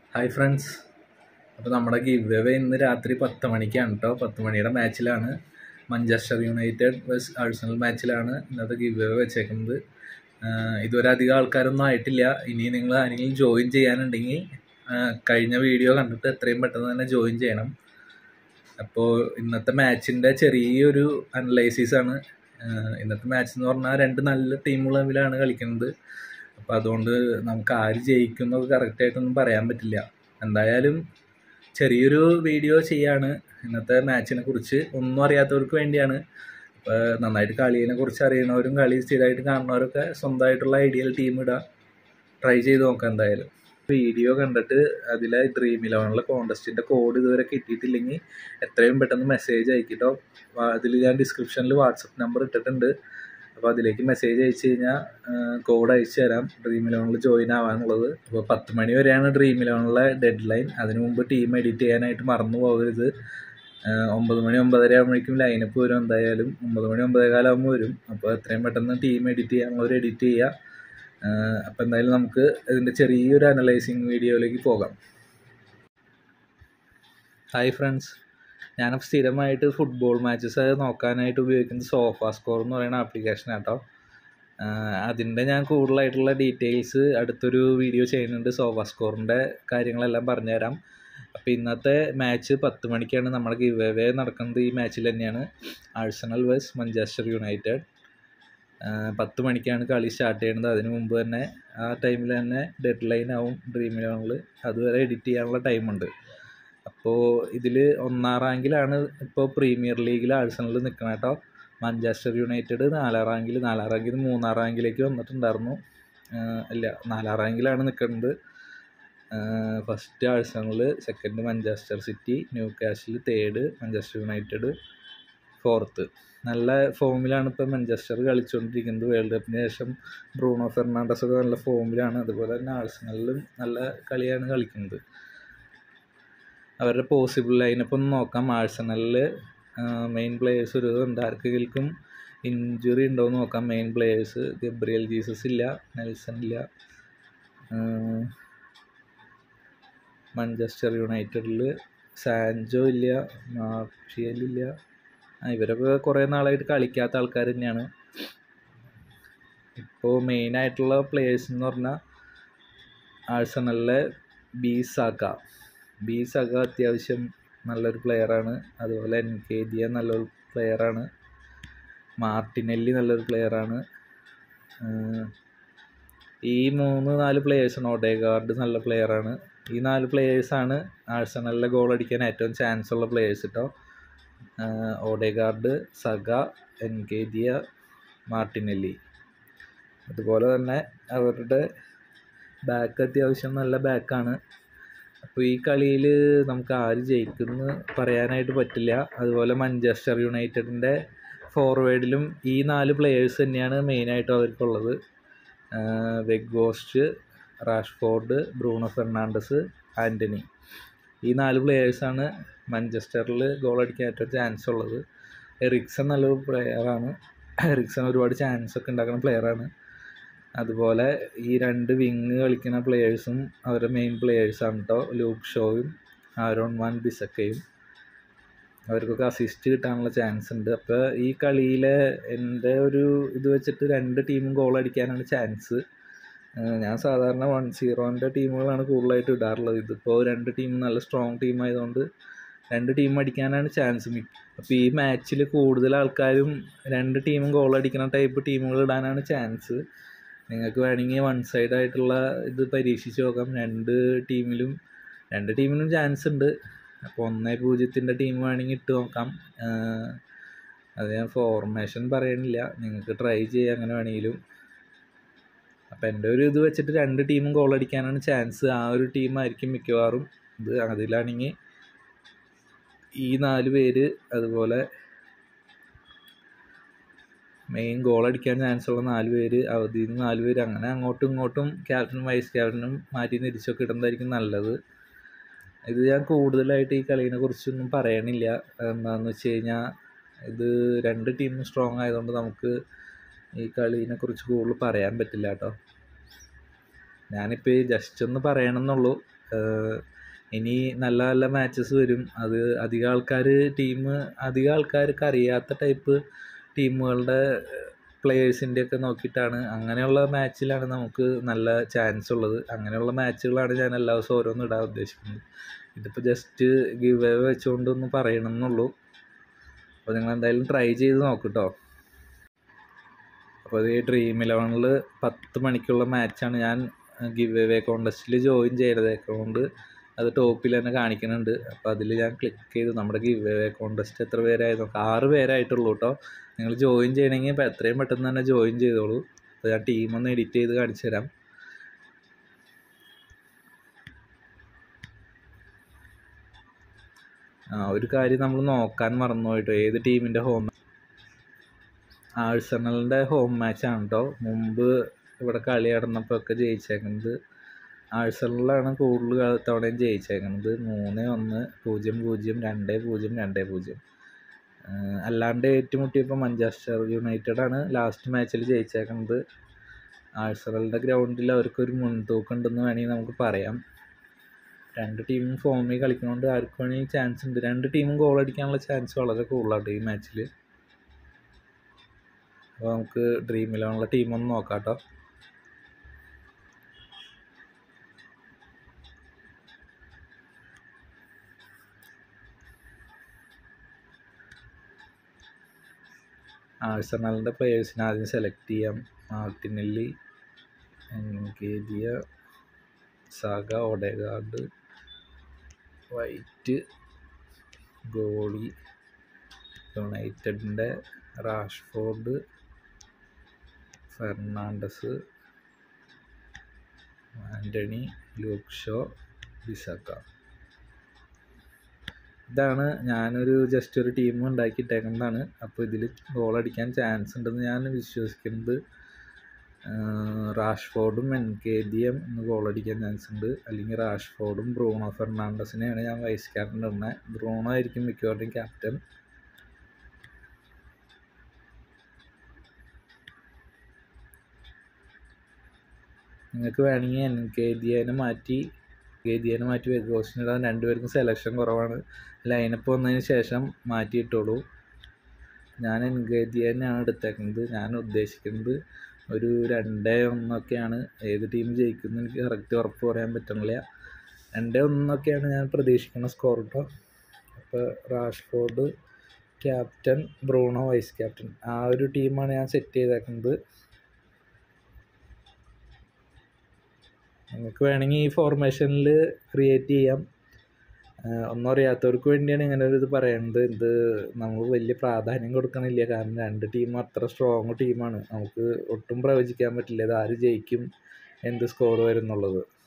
hi friends അപ്പോൾ നമ്മുടെ give away ഇന്ന് രാത്രി പത്ത് മണിക്കാണ് കേട്ടോ പത്ത് മണിയുടെ മാച്ചിലാണ് മഞ്ചസ്റ്റർ യുണൈറ്റഡ് വേഴ്സ് ആഴ്സണൽ മാച്ചിലാണ് ഇന്നത്തെ ഗിവ് അവേ വെച്ചേക്കുന്നത് ആഹ് ഇതുവരെ അധികം ആൾക്കാരൊന്നും ആയിട്ടില്ല ഇനി നിങ്ങൾ ആരെങ്കിലും ജോയിൻ ചെയ്യാനുണ്ടെങ്കിൽ ആഹ് കഴിഞ്ഞ വീഡിയോ കണ്ടിട്ട് എത്രയും പെട്ടെന്ന് തന്നെ ജോയിൻ ചെയ്യണം അപ്പോൾ ഇന്നത്തെ മാച്ചിൻ്റെ ചെറിയൊരു അനലൈസിസ് ആണ് ആഹ് ഇന്നത്തെ മാച്ച് എന്ന് പറഞ്ഞാൽ രണ്ട് നല്ല ടീമുകൾ തമ്മിലാണ് കളിക്കുന്നത് അപ്പോൾ അതുകൊണ്ട് നമുക്ക് ആര് ജയിക്കും എന്നൊക്കെ കറക്റ്റായിട്ടൊന്നും പറയാൻ പറ്റില്ല എന്തായാലും ചെറിയൊരു വീഡിയോ ചെയ്യാണ് ഇന്നത്തെ മാച്ചിനെ കുറിച്ച് ഒന്നും അറിയാത്തവർക്ക് വേണ്ടിയാണ് അപ്പോൾ നന്നായിട്ട് കളീനെ കുറിച്ച് അറിയണവരും കളി സ്ഥിരമായിട്ട് കാണുന്നവരൊക്കെ സ്വന്തമായിട്ടുള്ള ഐഡിയൽ ടീം ഇടുക ട്രൈ ചെയ്ത് നോക്കാം എന്തായാലും വീഡിയോ കണ്ടിട്ട് അതിലെ ഡ്രീം ഇലവനിലെ കോണ്ടസ്റ്റിൻ്റെ കോഡ് ഇതുവരെ കിട്ടിയിട്ടില്ലെങ്കിൽ എത്രയും പെട്ടെന്ന് മെസ്സേജ് അയക്കിട്ടോ അതിൽ ഞാൻ ഡിസ്ക്രിപ്ഷനിൽ വാട്സപ്പ് നമ്പർ ഇട്ടിട്ടുണ്ട് അപ്പോൾ അതിലേക്ക് മെസ്സേജ് അയച്ചു കഴിഞ്ഞാൽ കോഡ് അയച്ചു തരാം ഡ്രീം ഇലവനിൽ ജോയിൻ ആവാനുള്ളത് അപ്പോൾ പത്ത് മണി വരെയാണ് ഡ്രീം ഇലവനിലെ ഡെഡ് ലൈൻ അതിനു മുമ്പ് ടീം എഡിറ്റ് ചെയ്യാനായിട്ട് മറന്നു പോകരുത് ആഹ് ഒമ്പത് മണി ഒമ്പതര ആകുമ്പോഴേക്കും ലൈനപ്പ് വരും എന്തായാലും ഒമ്പത് മണി ഒമ്പതേ കാലാകുമ്പോൾ വരും അപ്പോൾ എത്രയും പെട്ടെന്ന് ടീം എഡിറ്റ് ചെയ്യാനുള്ളവർ എഡിറ്റ് ചെയ്യുക അപ്പോൾ എന്തായാലും നമുക്ക് ഇതിൻ്റെ ചെറിയൊരു അനലൈസിങ് വീഡിയോയിലേക്ക് പോകാം ഹായ് ഫ്രണ്ട്സ് ഞാൻ സ്ഥിരമായിട്ട് ഫുട്ബോൾ മാച്ചസ് നോക്കാനായിട്ട് ഉപയോഗിക്കുന്നത് സോഫ സ്കോർ എന്ന് പറയുന്ന ആപ്ലിക്കേഷൻ കേട്ടോ അതിൻ്റെ ഞാൻ കൂടുതലായിട്ടുള്ള ഡീറ്റെയിൽസ് അടുത്തൊരു വീഡിയോ ചെയ്യുന്നുണ്ട് സോഫ സ്കോറിൻ്റെ കാര്യങ്ങളെല്ലാം പറഞ്ഞുതരാം അപ്പോൾ ഇന്നത്തെ മാച്ച് പത്ത് മണിക്കാണ് നമ്മുടെ ഗിവ് അവേ നടക്കുന്നത് ഈ മാച്ചിൽ തന്നെയാണ് ആഴ്സണൽ വേഴ്സ് മഞ്ചാസ്റ്റർ യുണൈറ്റഡ് പത്ത് മണിക്കാണ് കളി സ്റ്റാർട്ട് ചെയ്യുന്നത് അതിന് മുമ്പ് തന്നെ ആ ടൈമിൽ തന്നെ ഡെഡ് ലൈൻ ആവും ഡ്രീം ഇലവനിൽ അതുവരെ എഡിറ്റ് ചെയ്യാനുള്ള ടൈമുണ്ട് അപ്പോൾ ഇതിൽ ഒന്നാം റാങ്കിലാണ് ഇപ്പോൾ പ്രീമിയർ ലീഗിൽ ആഴ്സണൽ നിൽക്കണം കേട്ടോ മാഞ്ചസ്റ്റർ യുണൈറ്റഡ് നാലാം റാങ്കിൽ നാലാം റാങ്കിൽ നിന്ന് മൂന്നാം റാങ്കിലേക്ക് വന്നിട്ടുണ്ടായിരുന്നു ഇല്ല നാലാം റാങ്കിലാണ് നിൽക്കുന്നത് first Arsenal second Manchester City Newcastle third Manchester United fourth നല്ല ഫോമിലാണ് ഇപ്പോൾ മാഞ്ചസ്റ്റർ കളിച്ചുകൊണ്ടിരിക്കുന്നത് വേൾഡ് കപ്പിന് ശേഷം ബ്രൂണോ ഫെർണാണ്ടസ് ഒക്കെ നല്ല ഫോമിലാണ് അതുപോലെ തന്നെ ആഴ്സണലിലും നല്ല കളിയാണ് കളിക്കുന്നത് അവരുടെ പോസിബിൾ ലൈനപ്പ് ഒന്ന് നോക്കാം ആഴ്സണലിൽ മെയിൻ പ്ലേയേഴ്സ് ഒരു ഇതുണ്ട് ആർക്കെങ്കിലും ഇഞ്ചുറി ഉണ്ടോ എന്ന് നോക്കാം മെയിൻ പ്ലേയേഴ്സ് ഗബ്രിയൽ ജീസസ് ഇല്ല നെൽസൺ ഇല്ല മഞ്ചസ്റ്റർ യുണൈറ്റഡിൽ സാൻജോ ഇല്ല മാർഷ്യൽ ഇല്ല ഇവരൊക്കെ കുറേ നാളായിട്ട് കളിക്കാത്ത ആൾക്കാർ തന്നെയാണ് ഇപ്പോൾ മെയിനായിട്ടുള്ള പ്ലേയേഴ്സ് എന്ന് പറഞ്ഞാൽ ആഴ്സണലിലെ ബി സാക്ക ബി സഗ അത്യാവശ്യം നല്ലൊരു പ്ലെയറാണ് അതുപോലെ എൻ കെ ദിയ നല്ലൊരു പ്ലെയറാണ് മാർട്ടിനെല്ലി നല്ലൊരു പ്ലെയറാണ് ഈ മൂന്ന് നാല് പ്ലെയേഴ്സാണ് ഒഡേഗാർഡ് നല്ല പ്ലെയറാണ് ഈ നാല് പ്ലെയേഴ്സാണ് ആഴ്സണലിലെ ഗോൾ അടിക്കാൻ ഏറ്റവും ചാൻസ് ഉള്ള പ്ലെയേഴ്സ് കേട്ടോ Odegaard Xhaka Nketiah Martinelli അതുപോലെ തന്നെ അവരുടെ ബാക്ക് അത്യാവശ്യം നല്ല ബാക്കാണ് അപ്പോൾ ഈ കളിയിൽ നമുക്ക് ആര് ജയിക്കുമെന്ന് പറയാനായിട്ട് പറ്റില്ല അതുപോലെ മഞ്ചസ്റ്റർ യുണൈറ്റഡിൻ്റെ ഫോർവേഡിലും ഈ നാല് പ്ലെയേഴ്സ് തന്നെയാണ് മെയിനായിട്ട് അവർക്കുള്ളത് Weghorst Rashford Bruno Fernandes Antony ഈ നാല് പ്ലെയേഴ്സാണ് മഞ്ചസ്റ്ററിൽ ഗോൾ അടിക്കാൻ ഏറ്റവും ചാൻസ് ഉള്ളത് എറിക്സൺ നല്ലൊരു പ്ലെയറാണ് എറിക്സൺ ഒരുപാട് ചാൻസ് ഒക്കെ ഉണ്ടാക്കുന്ന പ്ലെയറാണ് അതുപോലെ ഈ രണ്ട് വിങ് കളിക്കുന്ന പ്ലെയേഴ്സും അവരുടെ മെയിൻ പ്ലെയേഴ്സാണ് കേട്ടോ ലൂക്ക് ഷോയും ആരോൺ വാൻ ബിസക്കയും അവർക്കൊക്കെ അസിസ്റ്റ് കിട്ടാനുള്ള ചാൻസ് ഉണ്ട് അപ്പോൾ ഈ കളിയിലെ എൻ്റെ ഒരു ഇത് വെച്ചിട്ട് രണ്ട് ടീമും ഗോൾ അടിക്കാനാണ് ചാൻസ് ഞാൻ സാധാരണ വൺ സീറോൻ്റെ ടീമുകളാണ് കൂടുതലായിട്ട് ഇടാറുള്ളത് ഇതിപ്പോൾ രണ്ട് ടീം നല്ല സ്ട്രോങ് ടീം ആയതുകൊണ്ട് രണ്ട് ടീം അടിക്കാനാണ് ചാൻസ് അപ്പോൾ ഈ മാച്ചിൽ കൂടുതൽ ആൾക്കാരും രണ്ട് ടീമും ഗോൾ അടിക്കുന്ന ടൈപ്പ് ടീമുകൾ ഇടാനാണ് ചാൻസ് നിങ്ങൾക്ക് വേണമെങ്കിൽ വൺ സൈഡ് ആയിട്ടുള്ള ഇത് പരീക്ഷിച്ച് നോക്കാം രണ്ട് ടീമിലും രണ്ട് ടീമിനും ചാൻസ് ഉണ്ട് അപ്പോൾ ഒന്നേ പൂജ്യത്തിൻ്റെ ടീം വേണമെങ്കിൽ ഇട്ട് നോക്കാം അത് ഞാൻ ഫോർമേഷൻ പറയണില്ല നിങ്ങൾക്ക് ട്രൈ ചെയ്യാം അങ്ങനെ വേണമെങ്കിലും അപ്പോൾ എൻ്റെ ഒരു ഇത് വെച്ചിട്ട് രണ്ട് ടീമും ഗോൾ അടിക്കാനാണ് ചാൻസ് ആ ഒരു ടീമായിരിക്കും മിക്കവാറും ഇത് അതിലാണെങ്കിൽ ഈ നാല് പേര് അതുപോലെ മെയിൻ ഗോൾ അടിക്കാൻ ചാൻസ് ഉള്ള നാല് പേര് അവധിയിൽ നിന്ന് നാല് പേര് അങ്ങനെ അങ്ങോട്ടും ഇങ്ങോട്ടും ക്യാപ്റ്റനും വൈസ് ക്യാപ്റ്റനും മാറ്റി തിരിച്ചൊക്കെ ഇടുന്നതായിരിക്കും നല്ലത് ഇത് ഞാൻ കൂടുതലായിട്ട് ഈ കളീനെ കുറിച്ചൊന്നും പറയണില്ല എന്താണെന്ന് വെച്ച് കഴിഞ്ഞാൽ ഇത് രണ്ട് ടീമും സ്ട്രോങ് ആയതുകൊണ്ട് നമുക്ക് ഈ കളീനെ കുറിച്ച് കൂടുതൽ പറയാൻ പറ്റില്ല കേട്ടോ ഞാനിപ്പോൾ ഈ ജസ്റ്റ് ഒന്ന് പറയണമെന്നുള്ളൂ ഇനി നല്ല നല്ല മാച്ചസ് വരും അത് അധികം ആൾക്കാർ ടീം അധികം ആൾക്കാർക്ക് അറിയാത്ത ടൈപ്പ് ടീമുകളുടെ പ്ലെയേഴ്സിൻ്റെ ഒക്കെ നോക്കിയിട്ടാണ് അങ്ങനെയുള്ള മാച്ചിലാണ് നമുക്ക് നല്ല ചാൻസ് ഉള്ളത് അങ്ങനെയുള്ള മാച്ചുകളാണ് ഞാൻ എല്ലാ ദിവസവും ഓരോന്നും ഇടാൻ ഉദ്ദേശിക്കുന്നത് ഇതിപ്പോൾ ജസ്റ്റ് ഗിവ് അവേ വെച്ചുകൊണ്ടൊന്ന് പറയണം എന്നുള്ളൂ അപ്പോൾ നിങ്ങൾ എന്തായാലും ട്രൈ ചെയ്ത് നോക്കട്ടോ അപ്പോൾ ഈ ഡ്രീം ഇലവനിൽ പത്ത് മണിക്കുള്ള മാച്ചാണ് ഞാൻ ഗിവ് അവേ കോണ്ടസ്റ്റിൽ ജോയിൻ ചെയ്തതേക്കൊണ്ട് അത് ടോപ്പിൽ തന്നെ കാണിക്കുന്നുണ്ട് അപ്പോൾ അതിൽ ഞാൻ ക്ലിക്ക് ചെയ്തു നമ്മുടെ ഗിവ് അവേ കോണ്ടസ്റ്റ് എത്ര പേരായി നോക്കാം ആറ് പേരായിട്ടുള്ളൂ കേട്ടോ നിങ്ങൾ ജോയിൻ ചെയ്യണമെങ്കിൽ ഇപ്പോൾ എത്രയും പെട്ടെന്ന് തന്നെ ജോയിൻ ചെയ്തോളൂ അപ്പോൾ ഞാൻ ടീം ഒന്ന് എഡിറ്റ് ചെയ്ത് കാണിച്ചു തരാം ആ ഒരു കാര്യം നമ്മൾ നോക്കാൻ മറന്നുപോയിട്ടോ ഏത് ടീമിൻ്റെ ഹോം ആഴ്സണലിൻ്റെ ഹോം മാച്ചാണ് കേട്ടോ മുമ്പ് ഇവിടെ കളി നടന്നപ്പോൾ ഒക്കെ ജയിച്ചേക്കുന്നത് ആഴ്സണലിലാണ് കൂടുതൽ തവണയും ജയിച്ചേക്കുന്നത് മൂന്ന് ഒന്ന് പൂജ്യം പൂജ്യം രണ്ട് പൂജ്യം രണ്ട് പൂജ്യം അല്ലാണ്ട് ഏറ്റുമുട്ടിയപ്പോൾ മഞ്ചാസ്റ്റർ യുണൈറ്റഡ് ആണ് ലാസ്റ്റ് മാച്ചിൽ ജയിച്ചേക്കുന്നത് ആഴ്സണലിൻ്റെ ഗ്രൗണ്ടിൽ അവർക്കൊരു മുൻതൂക്കം ഉണ്ടെന്ന് വേണമെങ്കിൽ നമുക്ക് പറയാം രണ്ട് ടീമും ഫോമിൽ കളിക്കുന്നതുകൊണ്ട് ആർക്ക് വേണമെങ്കിൽ ചാൻസ് ഉണ്ട് രണ്ട് ടീമും ഗോൾ അടിക്കാനുള്ള ചാൻസ് വളരെ കൂടുതലാണ് ഈ മാച്ചിൽ അപ്പോൾ നമുക്ക് ഡ്രീം ഇലവനുള്ള ടീമൊന്ന് നോക്കാം കേട്ടോ ആഴ്സണലിൻ്റെ പ്ലേയേഴ്സിനെ ആദ്യം സെലക്ട് ചെയ്യാം Martinelli Nketiah Saka Odegaard White goalie യുണൈറ്റഡിൻ്റെ Rashford Fernandes Antony Luke Shaw B Saka ഇതാണ് ഞാനൊരു ജസ്റ്റ് ഒരു ടീം ഉണ്ടാക്കിയിട്ടേക്കുന്നതാണ് അപ്പോൾ ഇതിൽ ഗോൾ അടിക്കാൻ ചാൻസ് ഉണ്ടെന്ന് ഞാൻ വിശ്വസിക്കുന്നത് റാഷ്ഫോർഡും എൻകേദിയം ഇന്ന് ഗോൾ അടിക്കാൻ ചാൻസ് ഉണ്ട് അല്ലെങ്കിൽ റാഷ്ഫോർഡും ബ്രൂണോ ഫെർണാണ്ടസിനെയാണ് ഞാൻ വൈസ് ക്യാപ്റ്റൻ ഇടുന്നത് ബ്രൂണോ ആയിരിക്കും മിക്കവാറും ക്യാപ്റ്റൻ നിങ്ങൾക്ക് വേണമെങ്കിൽ എൻ കെ ദിയേനെ മാറ്റി കെ ദിയേനെ മാറ്റി വെഗോസിന് ഇടാൻ രണ്ടുപേർക്കും സെലക്ഷൻ കുറവാണ് ലൈനപ്പ് വന്നതിന് ശേഷം മാറ്റിയിട്ടോളൂ ഞാൻ എൻ കെ ദിയേനെയാണ് എടുത്തേക്കുന്നത് ഞാൻ ഉദ്ദേശിക്കുന്നത് ഒരു രണ്ട് ഒന്നൊക്കെയാണ് ഏത് ടീം ജയിക്കുന്നു എനിക്ക് കറക്റ്റ് ഉറപ്പ് പറയാൻ പറ്റുന്നില്ല രണ്ട് ഒന്നൊക്കെയാണ് ഞാൻ പ്രതീക്ഷിക്കുന്ന സ്കോർ കേട്ടോ അപ്പോൾ Rashford captain Bruno vice captain ആ ഒരു ടീമാണ് ഞാൻ സെറ്റ് ചെയ്തേക്കുന്നത് നിങ്ങൾക്ക് വേണമെങ്കിൽ ഈ ഫോർമേഷനിൽ ക്രിയേറ്റ് ചെയ്യാം ഒന്നും അറിയാത്തവർക്ക് വേണ്ടിയാണ് ഇങ്ങനെ ഒരു ഇത് പറയുന്നത് ഇത് നമ്മൾ വലിയ പ്രാധാന്യം കൊടുക്കണില്ല കാരണം രണ്ട് ടീം അത്ര സ്ട്രോങ് ടീമാണ് നമുക്ക് ഒട്ടും പ്രവചിക്കാൻ പറ്റില്ല ഇത് ആര് ജയിക്കും എന്ത് സ്കോർ വരും എന്നുള്ളത്